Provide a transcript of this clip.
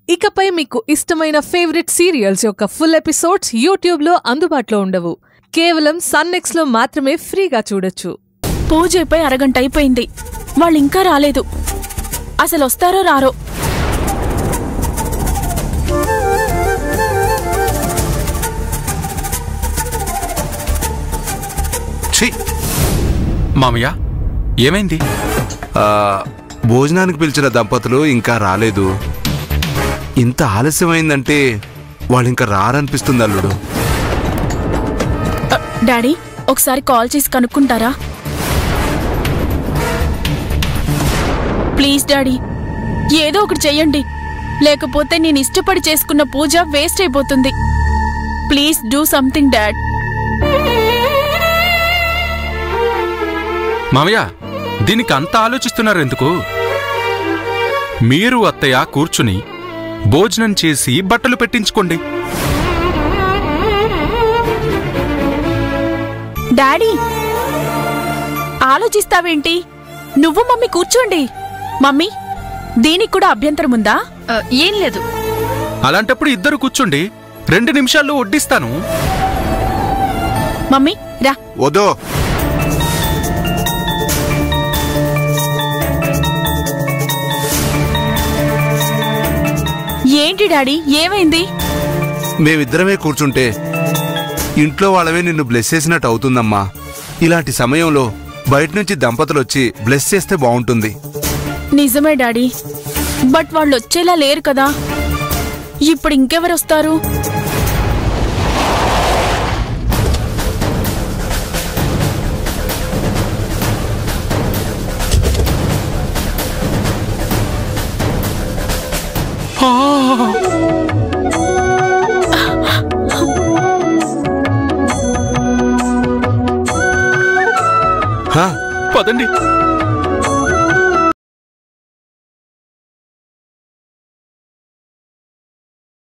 ఇకపై మీకు ఇష్టమైన ఫేవరెట్ సీరియల్స్ యొక్క ఫుల్ ఎపిసోడ్స్ యూట్యూబ్లో అందుబాటులో ఉండవు కేవలం సన్నెక్స్లో మాత్రమే ఫ్రీగా చూడొచ్చు పూజ అయిపోయి అరగంట అయిపోయింది వాళ్ళు ఇంకా రాలేదు అసలు వస్తారో రారో ఛీ మామయ్య ఏమైంది ఆ, భోజనానికి పిలిచిన దంపతులు ఇంకా రాలేదు ఇంత ఆలస్యమైందంటే వాళ్ళు ఇంకా రారనిపిస్తుంది అల్లుడు అ, డాడీ ఒకసారి కాల్ చేసి కనుక్కుంటారా ప్లీజ్ డాడీ ఏదో ఒకటి చెయ్యండి లేకపోతే నేను ఇష్టపడి చేసుకున్న పూజ వేస్ట్ అయిపోతుంది ప్లీజ్ డూ సంథింగ్ డాడ్ మామయ్య దీనికి అంత ఆలోచిస్తున్నారు ఎందుకు మీరు అత్తయ్య కూర్చుని భోజనం చేసి బట్టలు పెట్టించుకోండి డాడీ ఆలోచిస్తావేంటి నువ్వు మమ్మీ కూర్చోండి మమ్మీ దీనికి కూడా అభ్యంతరం ఉందా ఆ, ఏం లేదు అలాంటప్పుడు ఇద్దరు కూర్చోండి రెండు నిమిషాల్లో వడ్డిస్తాను మమ్మీ రా వదో ఏంటి డాడీ ఏమైంది మేమిద్దరమే కూర్చుంటే ఇంట్లో వాళ్ళవే నిన్ను బ్లెస్ చేసినట్టు అవుతుందమ్మా ఇలాంటి సమయంలో బయట నుంచి దంపతులు వచ్చి బ్లెస్ చేస్తే బాగుంటుంది నిజమే డాడీ బట్ వాళ్ళు వచ్చేలా లేరు కదా ఇప్పుడు ఇంకెవరు వస్తారు హా పదండి